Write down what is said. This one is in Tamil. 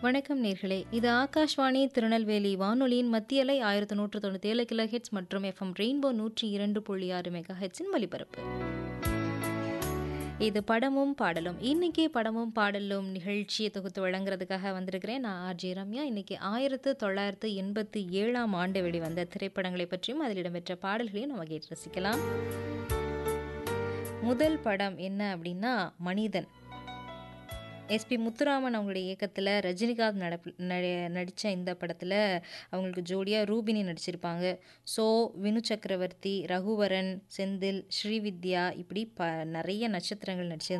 வணக்கம் நேர்களே இது ஆகாஷ்வாணி திருநெல்வேலி வானொலியின் மத்திய அலை ஆயிரத்தி நூற்று தொண்ணூற்றி ஏழு கிலோ ஹெட்ஸ் மற்றும் எஃப்எம் ரெயின்போ நூற்றி இரண்டு புள்ளி ஆறு மெகா ஹெட்ஸின் ஒலிபரப்பு இது படமும் பாடலும் இன்னைக்கு படமும் பாடலும் நிகழ்ச்சியை தொகுத்து வழங்குறதுக்காக வந்திருக்கிறேன் நான் ஆர்ஜி ரம்யா இன்னைக்கு ஆயிரத்து தொள்ளாயிரத்து எண்பத்தி ஏழாம் ஆண்டு வெளிவந்த திரைப்படங்களை பற்றியும் அதில் இடம்பெற்ற பாடல்களையும் நம்ம கேட்டு ரசிக்கலாம் முதல் படம் என்ன அப்படின்னா மனிதன் எஸ்பி முத்துராமன் அவங்களுடைய இயக்கத்தில் ரஜினிகாந்த் நடப்பு நடி நடித்த இந்த படத்தில் அவங்களுக்கு ஜோடியாக ரூபினி நடிச்சிருப்பாங்க ஸோ வினு சக்கரவர்த்தி ரகுவரன் செந்தில் ஸ்ரீவித்யா இப்படி ப நிறைய நட்சத்திரங்கள் நடிச்சு